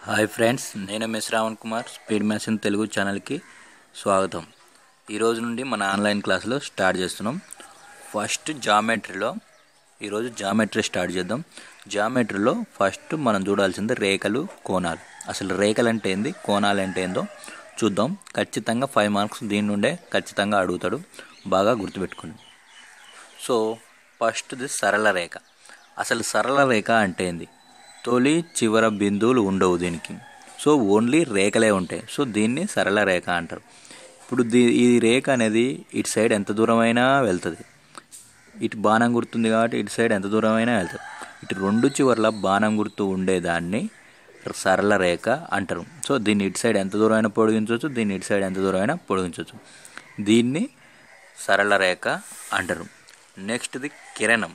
hi friends నేను MS Shravan Kumar speed maths Telugu ఛానల్కి స్వాగతం ఈరోజు నుండి మన ఆన్లైన్ క్లాసులో స్టార్ట్ చేస్తున్నాం ఫస్ట్ జామెట్రీలో ఈరోజు జామెట్రీ స్టార్ట్ చేద్దాం జామెట్రీలో ఫస్ట్ మనం చూడాల్సింది రేఖలు కోణాలు అసలు రేఖలు అంటే ఏంది కోణాలు అంటే ఏందో చూద్దాం ఖచ్చితంగా ఫైవ్ మార్క్స్ దీని నుండే ఖచ్చితంగా అడుగుతాడు బాగా గుర్తుపెట్టుకోండి సో ఫస్ట్ది సరళ రేఖ అసలు సరళ రేఖ అంటే ఏంది తొలి చివర బిందువులు ఉండవు దీనికి సో ఓన్లీ రేఖలే ఉంటాయి సో దీన్ని సరళ రేఖ అంటారు ఇప్పుడు దీ ఈ రేఖ అనేది ఇటు సైడ్ ఎంత దూరమైనా వెళ్తుంది ఇటు బాణం గుర్తుంది కాబట్టి ఇటు సైడ్ ఎంత దూరమైనా వెళ్తుంది ఇటు రెండు చివర్ల బాణం గుర్తు ఉండేదాన్ని సరళ రేఖ అంటారు సో దీన్ని ఇటు సైడ్ ఎంత దూరమైనా పొడిగించవచ్చు దీన్ని ఇటు సైడ్ ఎంత దూరమైనా పొడిగించవచ్చు దీన్ని సరళ రేఖ అంటారు నెక్స్ట్ది కిరణం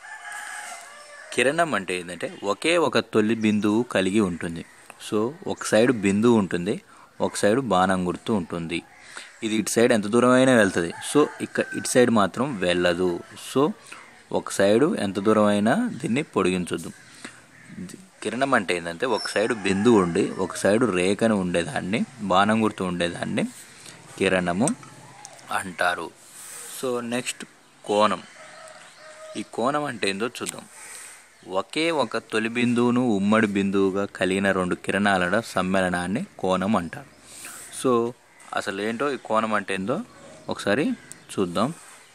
కిరణం అంటే ఏంటంటే ఒకే ఒక తొలి బిందువు కలిగి ఉంటుంది సో ఒక సైడ్ బిందువు ఉంటుంది ఒక సైడ్ బాణం గుర్తు ఉంటుంది ఇది ఇటు సైడ్ ఎంత దూరం అయినా వెళ్తుంది సో ఇక్కడ ఇటు సైడ్ మాత్రం వెళ్ళదు సో ఒక సైడు ఎంత దూరం అయినా దీన్ని పొడిగించొద్దు కిరణం అంటే ఏంటంటే ఒక సైడు బిందువు ఉండి ఒక సైడు రేఖను ఉండేదాన్ని బాణం గుర్తు ఉండేదాన్ని కిరణము అంటారు సో నెక్స్ట్ కోణం ఈ కోణం అంటే ఏందో చూద్దాం ఒకే ఒక తొలి బిందువును ఉమ్మడి బిందువుగా కలిగిన రెండు కిరణాల సమ్మేళనాన్ని కోణం అంటారు సో అసలు ఏంటో ఈ కోణం అంటే ఏందో ఒకసారి చూద్దాం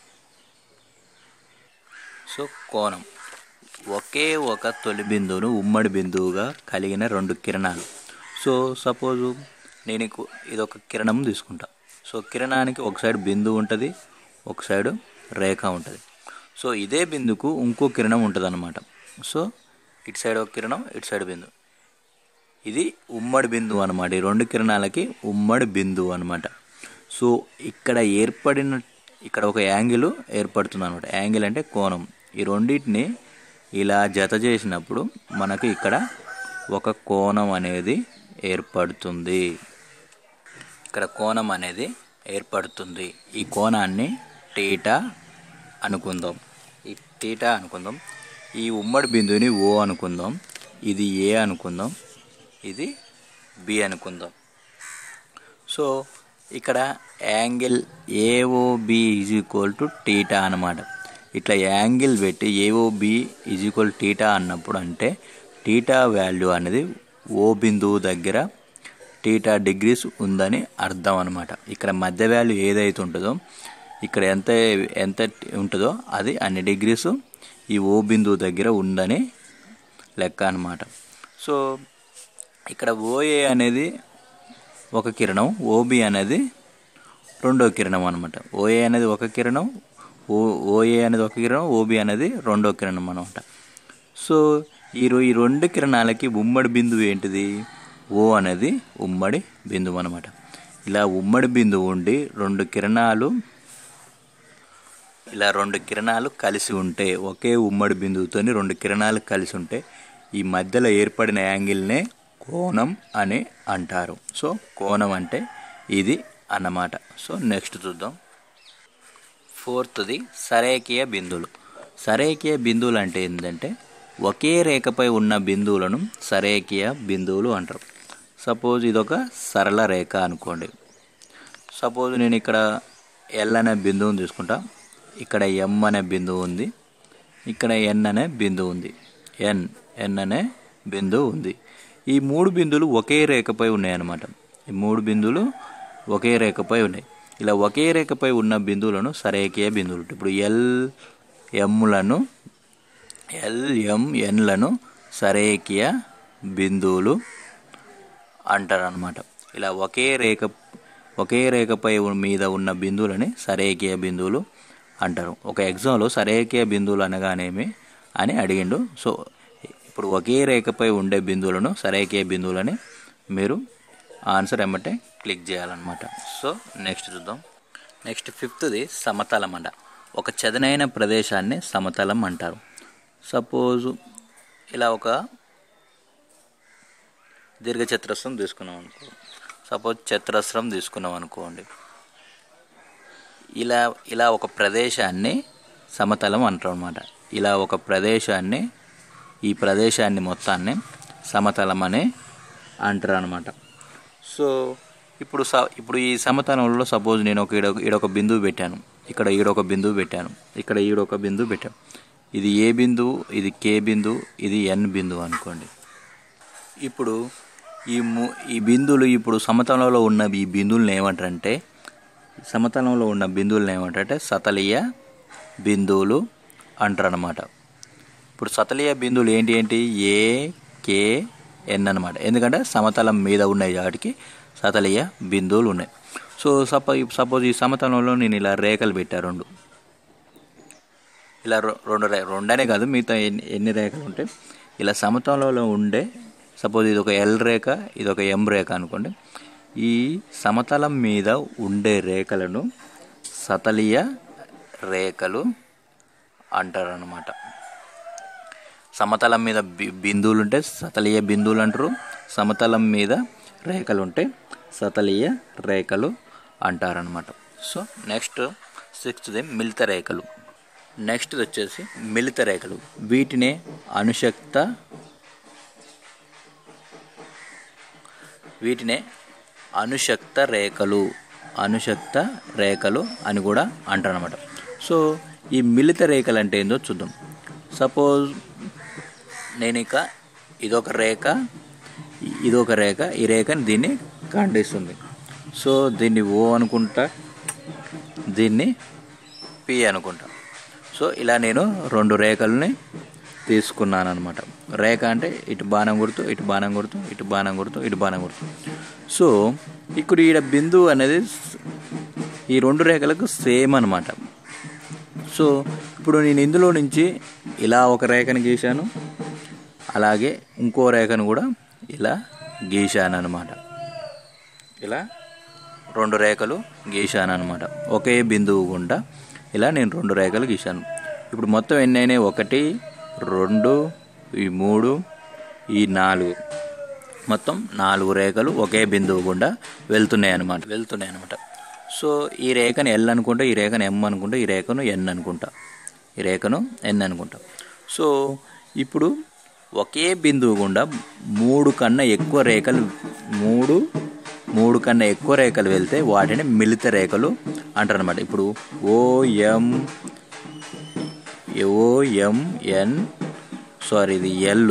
సో కోణం ఒకే ఒక తొలి బిందువును ఉమ్మడి బిందువుగా కలిగిన రెండు కిరణాలు సో సపోజు నేను ఇకు- ఇది ఒక కిరణం తీసుకుంటా సో కిరణానికి ఒక సైడ్ బిందువు ఉంటుంది ఒక సైడు రేఖ ఉంటుంది సో ఇదే బిందుకు ఇంకో కిరణం ఉంటుంది అనమాట సో ఇటు సైడ్ ఒక కిరణం ఇటు సైడ్ బిందువు ఇది ఉమ్మడి బిందువు అనమాట ఈ రెండు కిరణాలకి ఉమ్మడి బిందువు అనమాట సో ఇక్కడ ఏర్పడిన ఇక్కడ ఒక యాంగిల్ ఏర్పడుతుంది అనమాట యాంగిల్ అంటే కోణం ఈ రెండింటిని ఇలా జత చేసినప్పుడు మనకు ఇక్కడ ఒక కోణం అనేది ఏర్పడుతుంది ఇక్కడ కోణం అనేది ఏర్పడుతుంది ఈ కోణాన్ని టీటా అనుకుందాం ఈ టీటా అనుకుందాం ఈ ఉమ్మడి బిందువుని ఓ అనుకుందాం ఇది ఏ అనుకుందాం ఇది బి అనుకుందాం సో ఇక్కడ angle AOB is equal to theta అనమాట ఇట్లా యాంగిల్ పెట్టి ఏఓబి ఈజ్ ఈక్వల్ టీటా అన్నప్పుడు అంటే టీటా వాల్యూ అనేది ఓ బిందువు దగ్గర టీటా డిగ్రీస్ ఉందని అర్థం అనమాట ఇక్కడ మధ్య వాల్యూ ఏదైతే ఉంటుందో ఇక్కడ ఎంత ఎంత ఉంటుందో అది అన్ని డిగ్రీస్ ఈ ఓ బిందువు దగ్గర ఉందని లెక్క అనమాట సో ఇక్కడ ఓఏ అనేది ఒక కిరణం ఓబి అనేది రెండో కిరణం అనమాట ఓఏ అనేది ఒక కిరణం ఓ ఓఏ అనేది ఒక కిరణం ఓబి అనేది రెండో కిరణం అనమాట సో ఈ రో- ఈ రెండు కిరణాలకి ఉమ్మడి బిందువు ఏంటిది ఓ అనేది ఉమ్మడి బిందువు అనమాట ఇలా ఉమ్మడి బిందువు ఉండి రెండు కిరణాలు ఇలా రెండు కిరణాలు కలిసి ఉంటే ఒకే ఉమ్మడి బిందువుతోని రెండు కిరణాలు కలిసి ఉంటే ఈ మధ్యలో ఏర్పడిన యాంగిల్నే కోణం అని అంటారు సో కోణం అంటే ఇది అన్నమాట సో నెక్స్ట్ చూద్దాం ఫోర్త్ది సరేకీయ బిందువులు సరేకీయ బిందువులు అంటే ఏంటంటే ఒకే రేఖపై ఉన్న బిందువులను సరేకీయ బిందువులు అంటారు సపోజ్ ఇదొక సరళ రేఖ అనుకోండి సపోజ్ నేను ఇక్కడ ఎల్ అనే బిందువుని తీసుకుంటా ఇక్కడ ఎం అనే బిందువు ఉంది ఇక్కడ ఎన్ అనే బిందువు ఉంది ఎన్ ఎన్ అనే బిందువు ఉంది ఈ మూడు బిందువులు ఒకే రేఖపై ఉన్నాయన్నమాట ఈ మూడు బిందువులు ఒకే రేఖపై ఉన్నాయి ఇలా ఒకే రేఖపై ఉన్న బిందువులను సరేకీయ బిందువులు ఇప్పుడు ఎల్ ఎమ్లను ఎల్ ఎం ఎన్లను సరేకీయ బిందువులు అంటారు అనమాట ఇలా ఒకే రేఖ ఒకే రేఖపై ఉ- మీద ఉన్న బిందువులని సరేకీయ బిందువులు అంటారు ఒక ఎగ్జామ్లో సరేకీయ బిందువులు అనగానేమి అని అడిగిండు సో ఇప్పుడు ఒకే రేఖపై ఉండే బిందువులను సరేకీయ బిందువులని మీరు ఆన్సర్ ఎమ్మటే క్లిక్ చేయాలన్నమాట సో నెక్స్ట్ చూద్దాం నెక్స్ట్ ఫిఫ్త్ది సమతలం అంట ఒక చదనైన ప్రదేశాన్ని సమతలం అంటారు సపోజు ఇలా ఒక దీర్ఘచతురస్రం తీసుకున్నాం అనుకో సపోజ్ చతురస్రం తీసుకున్నాం అనుకోండి ఇలా ఇలా ఒక ప్రదేశాన్ని సమతలం అంటారు అనమాట ఇలా ఒక ప్రదేశాన్ని ఈ ప్రదేశాన్ని మొత్తాన్ని సమతలం అని అంటారు అనమాట సో ఇప్పుడు స ఇప్పుడు ఈ సమతలంలో సపోజ్ నేను ఒక ఈడ ఈడొక బిందువు పెట్టాను ఇక్కడ ఈడొక బిందువు పెట్టాను ఇక్కడ ఈడొక బిందువు పెట్టాను ఇది ఏ బిందువు ఇది కే బిందువు ఇది ఎన్ బిందువు అనుకోండి ఇప్పుడు ఈ ము ఈ బిందువులు ఇప్పుడు సమతలంలో ఉన్న ఈ బిందువులను ఏమంటారంటే సమతలంలో ఉన్న బిందువులను ఏమంటారంటే సతలీయ బిందువులు అంటారు అనమాట ఇప్పుడు సతలీయ బిందువులు ఏంటి ఏంటి ఏ కే ఎన్ అనమాట ఎందుకంటే సమతలం మీద ఉన్నాయి వాటికి సతలీయ బిందువులు ఉన్నాయి సో సపో సపోజ్ ఈ సమతలంలో నేను ఇలా రేఖలు పెట్టా రెండు ఇలా రొ- రెండు రే రెండనే కాదు మిగతా ఎన్ని ఎన్ని రేఖలు ఉంటాయి ఇలా సమతలంలో ఉండే సపోజ్ ఇది ఒక ఎల్ రేఖ ఇది ఒక ఎం రేఖ అనుకోండి ఈ సమతలం మీద ఉండే రేఖలను సతలీయ రేఖలు అంటారనమాట సమతలం మీద బి- బిందువులు ఉంటే సతలీయ బిందువులు అంటారు సమతలం మీద రేఖలు ఉంటే సతలీయ రేఖలు అంటారనమాట సో నెక్స్ట్ సిక్స్త్ది మిలిత రేఖలు నెక్స్ట్ వచ్చేసి మిలిత రేఖలు వీటినే అనుశక్త వీటినే అనుశక్త రేఖలు అనుశక్త రేఖలు అని కూడా అంటారనమాట సో ఈ మిలిత రేఖలు అంటే ఏందో చూద్దాం సపోజ్ నేను ఇక ఇదొక రేఖ ఇదొక రేఖ ఈ రేఖని దీన్ని ఖండిస్తుంది సో దీన్ని ఓ అనుకుంటా దీన్ని పి అనుకుంటా సో ఇలా నేను రెండు రేఖల్ని తీసుకున్నాను అనమాట రేఖ అంటే ఇటు బాణం గుర్తు ఇటు బాణం గుర్తు ఇటు బాణం గుర్తు ఇటు బాణం గుర్తు సో ఇక్కడ ఈడ బిందువు అనేది ఈ రెండు రేఖలకు సేమ్ అనమాట సో ఇప్పుడు నేను ఇందులో నుంచి ఇలా ఒక రేఖను గీశాను అలాగే ఇంకో రేఖను కూడా ఇలా గీశాను అనమాట ఇలా రెండు రేఖలు గీశాను అనమాట ఒకే బిందువు గుండా ఇలా నేను రెండు రేఖలు గీశాను ఇప్పుడు మొత్తం ఎన్ని అయినాయి ఒకటి రెండు ఈ మూడు ఈ నాలుగు మొత్తం నాలుగు రేఖలు ఒకే బిందువు గుండా వెళ్తున్నాయి అనమాట వెళ్తున్నాయి అనమాట సో ఈ రేఖను ఎల్ అనుకుంటా ఈ రేఖను ఎం అనుకుంటా ఈ రేఖను ఎన్ అనుకుంటా ఈ రేఖను ఎన్ అనుకుంటా సో ఇప్పుడు ఒకే బిందువు గుండా మూడు కన్నా ఎక్కువ రేఖలు మూడు మూడు కన్నా ఎక్కువ రేఖలు వెళ్తే వాటిని మిలిత రేఖలు అంటారనమాట ఇప్పుడు ఓఎం ఓఎంఎన్ సారీ ఇది ఎల్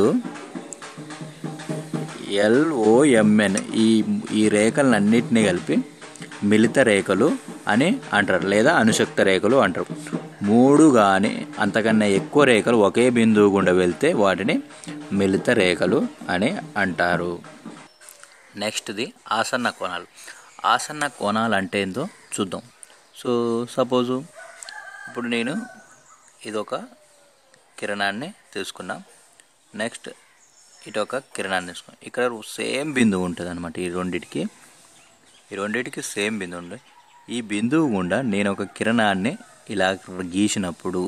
ఎల్ఓఎంఎన్ ఈ ఈ రేఖలన్నింటినీ కలిపి మిలిత రేఖలు అని అంటారు లేదా అనుశక్త రేఖలు అంటారు మూడు కానీ అంతకన్నా ఎక్కువ రేఖలు ఒకే బిందువు గుండా వెళ్తే వాటిని మిలిత రేఖలు అని అంటారు నెక్స్ట్ది ఆసన్న కోణాలు ఆసన్న కోణాలు అంటే ఏందో చూద్దాం సో సపోజు ఇప్పుడు నేను ఇదొక కిరణాన్ని తీసుకున్నా నెక్స్ట్ ఇటు ఒక కిరణాన్ని తీసుకున్నాం ఇక్కడ సేమ్ బిందువు ఉంటుంది అనమాట ఈ రెండిటికి ఈ రెండిటికి సేమ్ బిందువు ఉంటుంది ఈ బిందువు గుండా నేను ఒక కిరణాన్ని ఇలా గీసినప్పుడు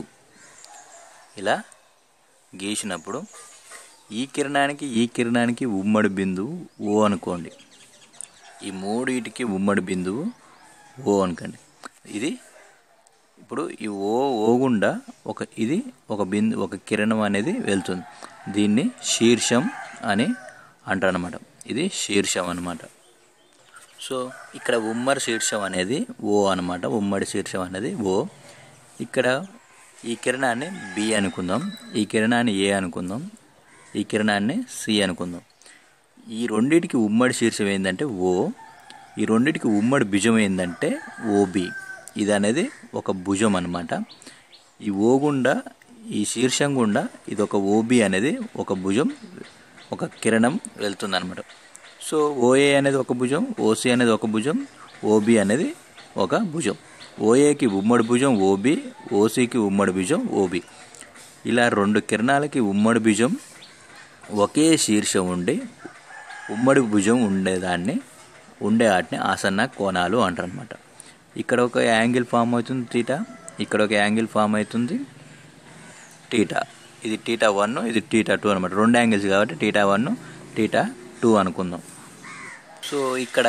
ఇలా గీసినప్పుడు ఈ కిరణానికి ఈ కిరణానికి ఉమ్మడి బిందువు ఓ అనుకోండి ఈ మూడిటికి ఉమ్మడి బిందువు ఓ అనుకోండి ఇది ఇప్పుడు ఈ ఓ ఓ గుండా ఒక ఇది ఒక బిందు ఒక కిరణం అనేది వెళ్తుంది దీన్ని శీర్షం అని అంటారనమాట ఇది శీర్షం అనమాట సో ఇక్కడ ఉమ్మడి శీర్షం అనేది ఓ అనమాట ఉమ్మడి శీర్షం అనేది ఓ ఇక్కడ ఈ కిరణాన్ని బి అనుకుందాం ఈ కిరణాన్ని ఏ అనుకుందాం ఈ కిరణాన్ని సి అనుకుందాం ఈ రెండిటికి ఉమ్మడి శీర్షం ఏంటంటే ఓ ఈ రెండిటికి ఉమ్మడి భుజం ఏంటంటే ఓబి ఇది అనేది ఒక భుజం అనమాట ఈ ఓ గుండా ఈ శీర్షం గుండా ఇది ఒక ఓబి అనేది ఒక భుజం ఒక కిరణం వెళ్తుంది అనమాట సో ఓఏ అనేది ఒక భుజం ఓసి అనేది ఒక భుజం ఓబి అనేది ఒక భుజం ఓఏకి ఉమ్మడి భుజం ఓబి ఓసికి ఉమ్మడి భుజం ఓబి ఇలా రెండు కిరణాలకి ఉమ్మడి భుజం ఒకే శీర్షం ఉండి ఉమ్మడి భుజం ఉండేదాన్ని ఉండే వాటిని ఆసన్న కోణాలు అంటారనమాట ఇక్కడ ఒక యాంగిల్ ఫామ్ అవుతుంది టీటా ఇక్కడ ఒక యాంగిల్ ఫామ్ అవుతుంది టీటా ఇది టీటా వన్ ఇది టీటా టూ అనమాట రెండు యాంగిల్స్ కాబట్టి టీటా వన్ టీటా టూ అనుకుందాం సో ఇక్కడ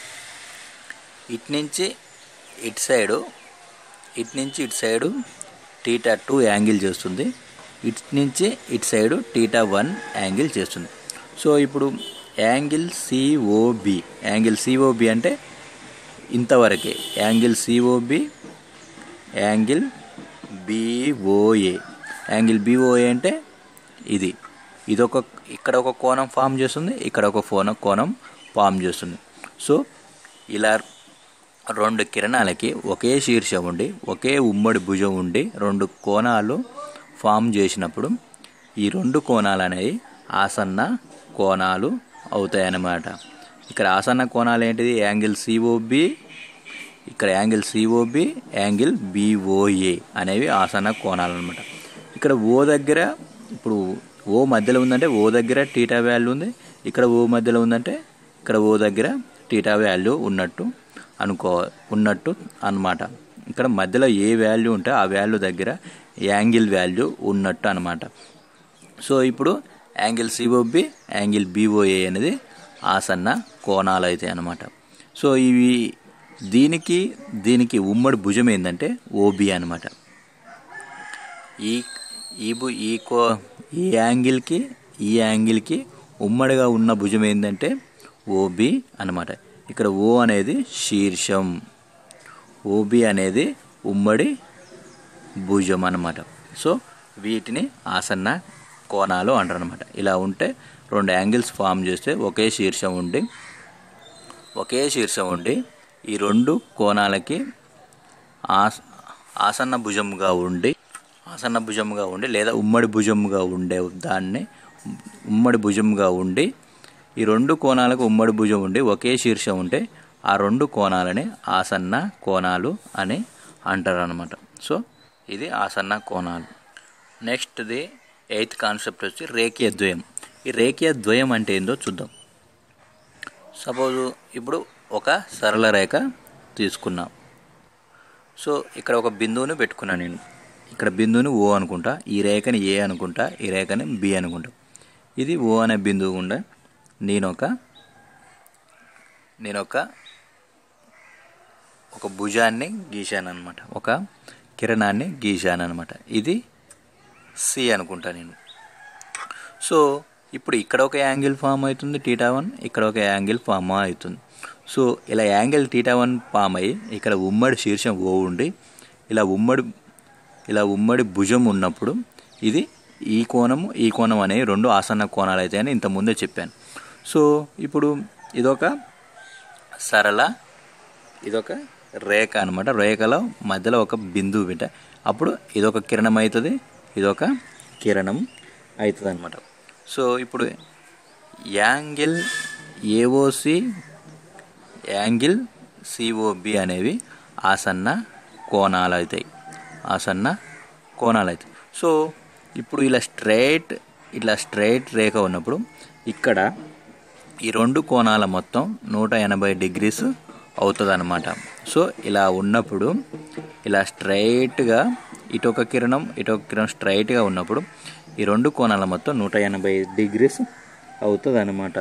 ఇటు నుంచి ఇటు సైడు ఇటు నుంచి ఇటు సైడు టీటా టూ యాంగిల్ చేస్తుంది ఇటు నుంచి ఇటు సైడు టీటా వన్ యాంగిల్ చేస్తుంది సో ఇప్పుడు యాంగిల్ సిఓబి యాంగిల్ సిఓబి అంటే ఇంతవరకే angle COB angle BOA angle BOA అంటే ఇది ఇది ఒక ఇక్కడ ఒక కోణం ఫామ్ చేస్తుంది ఇక్కడ ఒక కోణం కోణం ఫామ్ చేస్తుంది సో ఇలా రెండు కిరణాలకి ఒకే శీర్షం ఉండి ఒకే ఉమ్మడి భుజం ఉండి రెండు కోణాలు ఫామ్ చేసినప్పుడు ఈ రెండు కోణాలు అనేవి ఆసన్న కోణాలు అవుతాయన్నమాట ఇక్కడ ఆసన్న కోణాలు ఏంటిది యాంగిల్ సిఓబి ఇక్కడ యాంగిల్ సిఓబి యాంగిల్ బిఓఏ అనేవి ఆసన్న కోణాలు అనమాట ఇక్కడ ఓ దగ్గర ఇప్పుడు ఓ మధ్యలో ఉందంటే ఓ దగ్గర టీటా వాల్యూ ఉంది ఇక్కడ ఓ మధ్యలో ఉందంటే ఇక్కడ ఓ దగ్గర టీటా వాల్యూ ఉన్నట్టు అనుకో ఉన్నట్టు అన్నమాట ఇక్కడ మధ్యలో ఏ వాల్యూ ఉంటే ఆ వాల్యూ దగ్గర యాంగిల్ వాల్యూ ఉన్నట్టు అనమాట సో ఇప్పుడు యాంగిల్ సిఓబి యాంగిల్ బిఓఏ అనేది ఆసన్న కోణాలు అవుతాయి అన్నమాట సో ఇవి దీనికి దీనికి ఉమ్మడి భుజం ఏంటంటే ఓబి అనమాట ఈ ఈ భు ఈ కో ఈ యాంగిల్కి ఈ యాంగిల్కి ఉమ్మడిగా ఉన్న భుజం ఏంటంటే ఓబి అనమాట ఇక్కడ ఓ అనేది శీర్షం ఓబి అనేది ఉమ్మడి భుజం అన్నమాట సో వీటిని ఆసన్న కోణాలు అంటారు అనమాట ఇలా ఉంటే రెండు యాంగిల్స్ ఫామ్ చేస్తే ఒకే శీర్షం ఉండి ఒకే శీర్షం ఉండి ఈ రెండు కోణాలకి ఆస ఆసన్న భుజంగా ఉండి ఆసన్న భుజంగా ఉండి లేదా ఉమ్మడి భుజంగా ఉండే దాన్ని ఉమ్మడి భుజంగా ఉండి ఈ రెండు కోణాలకు ఉమ్మడి భుజం ఉండి ఒకే శీర్షం ఉంటే ఆ రెండు కోణాలని ఆసన్న కోణాలు అని అంటారు అనమాట సో ఇది ఆసన్న కోణాలు నెక్స్ట్ది ఎయిత్ కాన్సెప్ట్ వచ్చి రేఖీయ ద్వయం ఈ రేఖీయ ద్వయం అంటే ఏందో చూద్దాం సపోజ్ ఇప్పుడు ఒక సరళ రేఖ తీసుకున్నాం సో ఇక్కడ ఒక బిందువుని పెట్టుకున్నాను నేను ఇక్కడ బిందువుని ఓ అనుకుంటా ఈ రేఖని ఏ అనుకుంటా ఈ రేఖని బి అనుకుంటా ఇది ఓ అనే బిందువు గుండా నేను ఒక నేను ఒక ఒక భుజాన్ని గీశాను అనమాట ఒక కిరణాన్ని గీశాను అనమాట ఇది సి అనుకుంటా నేను సో ఇప్పుడు ఇక్కడ ఒక యాంగిల్ ఫామ్ అవుతుంది టీటా వన్ ఇక్కడ ఒక యాంగిల్ ఫామ్ అవుతుంది సో ఇలా యాంగిల్ టీటా వన్ ఫామ్ అయ్యి ఇక్కడ ఉమ్మడి శీర్షం ఓ ఉండి ఇలా ఉమ్మడి ఇలా ఉమ్మడి భుజం ఉన్నప్పుడు ఇది ఈ కోణము ఈ కోణం అనేవి రెండు ఆసన్న కోణాలు అయితే అని ఇంతకుముందే చెప్పాను సో ఇప్పుడు ఇదొక సరళ ఇదొక రేఖ అనమాట రేఖలో మధ్యలో ఒక బిందువు బిడ్డ అప్పుడు ఇదొక కిరణం అవుతుంది ఇదొక కిరణం అవుతుంది అనమాట సో ఇప్పుడు యాంగిల్ ఏఓసి యాంగిల్ సిఓబి అనేవి ఆసన్న కోణాలు అవుతాయి ఆసన్న కోణాలు అవుతాయి సో ఇప్పుడు ఇలా స్ట్రైట్ ఇట్లా స్ట్రైట్ రేఖ ఉన్నప్పుడు ఇక్కడ ఈ రెండు కోణాల మొత్తం నూట ఎనభై డిగ్రీస్ అవుతుంది అనమాట సో ఇలా ఉన్నప్పుడు ఇలా స్ట్రైట్గా ఇటొక కిరణం ఇటొక కిరణం స్ట్రైట్గా ఉన్నప్పుడు ఈ రెండు కోణాల మొత్తం నూట ఎనభై డిగ్రీస్ అవుతుంది అనమాట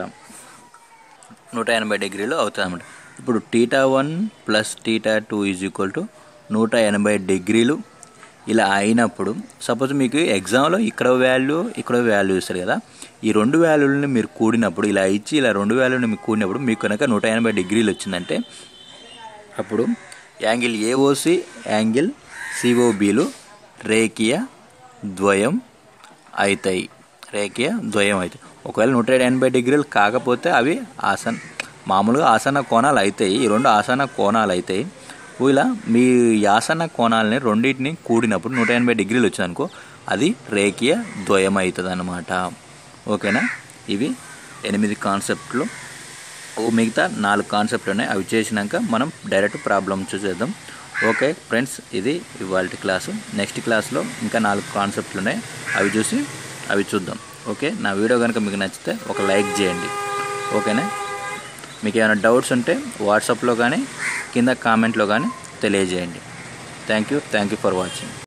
నూట ఎనభై డిగ్రీలు అవుతుంది అనమాట ఇప్పుడు theta one plus theta two is equal to నూట ఎనభై డిగ్రీలు ఇలా అయినప్పుడు సపోజ్ మీకు ఎగ్జామ్లో ఇక్కడ వాల్యూ ఇక్కడ వాల్యూ ఇస్తారు కదా ఈ రెండు వాల్యూలని మీరు కూడినప్పుడు ఇలా ఇచ్చి ఇలా రెండు వాల్యూని మీకు కూడినప్పుడు మీకు కనుక నూట ఎనభై డిగ్రీలు వచ్చిందంటే అప్పుడు యాంగిల్ ఏఓసి యాంగిల్ సిఓబిలు రేఖీయ ద్వయం అవుతాయి రేఖీయ ద్వయం అవుతాయి ఒకవేళ నూట ఎనభై డిగ్రీలు కాకపోతే అవి ఆసన్ మామూలుగా ఆసన కోణాలు అవుతాయి ఈ రెండు ఆసన కోణాలు అవుతాయి ఇలా మీ ఆసన కోణాలని రెండింటిని కూడినప్పుడు నూట ఎనభై డిగ్రీలు వచ్చిందనుకో అది రేఖీయ ద్వయం అవుతుంది అనమాట ఓకేనా ఇవి ఎనిమిది కాన్సెప్ట్లు ఓ మిగతా నాలుగు కాన్సెప్ట్లు ఉన్నాయి అవి చేసినాక మనం డైరెక్ట్ ప్రాబ్లమ్ చూసేద్దాం ఓకే ఫ్రెండ్స్ ఇది ఇవాళ క్లాసు నెక్స్ట్ క్లాస్లో ఇంకా నాలుగు కాన్సెప్ట్లు ఉన్నాయి అవి చూసి అవి చూద్దాం ఓకే నా వీడియో కనుక మీకు నచ్చితే ఒక లైక్ చేయండి ఓకేనా మీకు ఏమైనా డౌట్స్ ఉంటే వాట్సాప్లో కానీ కింద కామెంట్లో కానీ తెలియజేయండి thank you thank you for watching